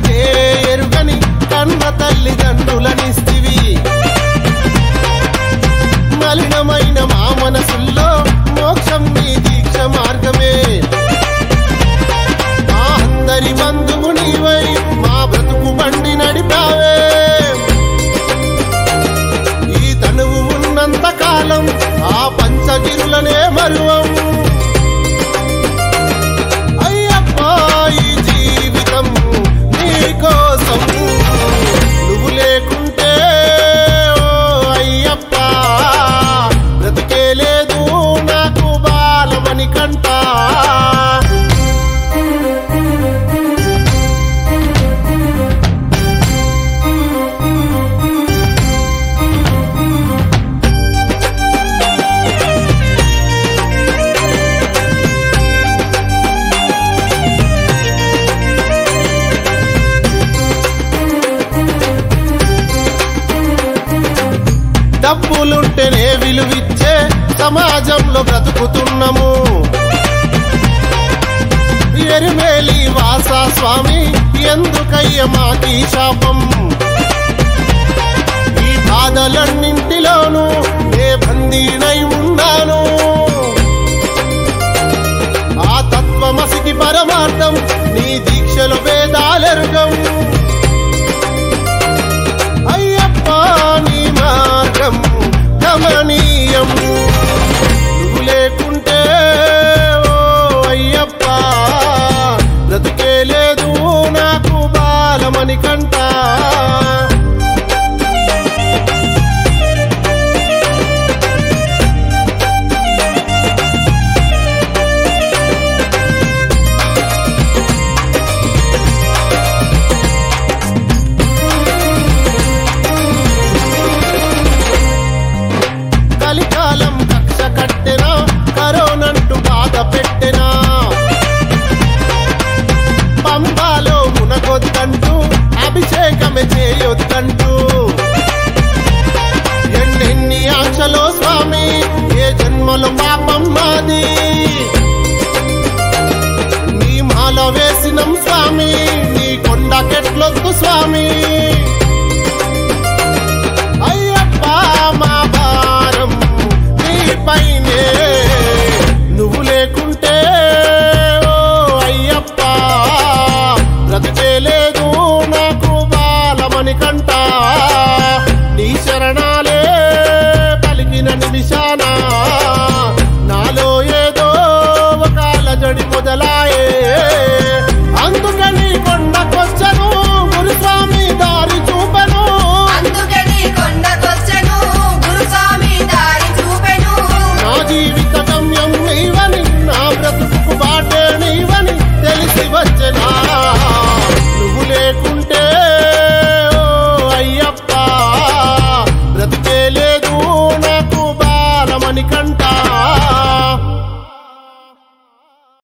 అంటే ఎరుగని కన్న తల్లిదండ్రులనిస్తివి మలినమైన మా మనసుల్లో మోక్షం నీ దీక్ష మార్గమే మా అందరి బంధువు నీవై మా బ్రతుకు బండి నడిపావే ఈ తనువు ఉన్నంత కాలం ఆ పంచగిరులనే మరువం అయ్యప్ప ఈ జీవితం నీ కోసం నువ్వు లేకుంటే ఓ అయ్యప్ప బ్రతికే లేదు నాకు బాలమని కంటా డబ్బులుంటేనే విలువిచ్చే సమాజంలో బ్రతుకుతున్నాము ఎరిమేలి వాసా స్వామి ఎందుకయ్య మాకీ శాపం ఈ బాధలన్నింటిలోనూ ఏ బందీనై ఉన్నాను ఆ తత్వమసికి పరమార్థం నీ దీక్షలు వేదాలెరుగం అయ్యప్ప నీ మార్గం గమనీయం నువ్వు లేకుంటే ఓ అయ్యప్ప బ్రతుకే లేదు నాకు బాలమని కంటా కలికాలం కక్ష కట్టెనా కరోనంటూ బాధ పెట్టెనా పంబాలో మునగొద్దంటూ అభిషేకమే చేయొద్దంటూ ఎన్నెన్ని ఆశలో స్వామి ఏ జన్మలో పాపం మాది నీ మాల వేసినం స్వామి నీ కొండకెట్లొద్దు స్వామి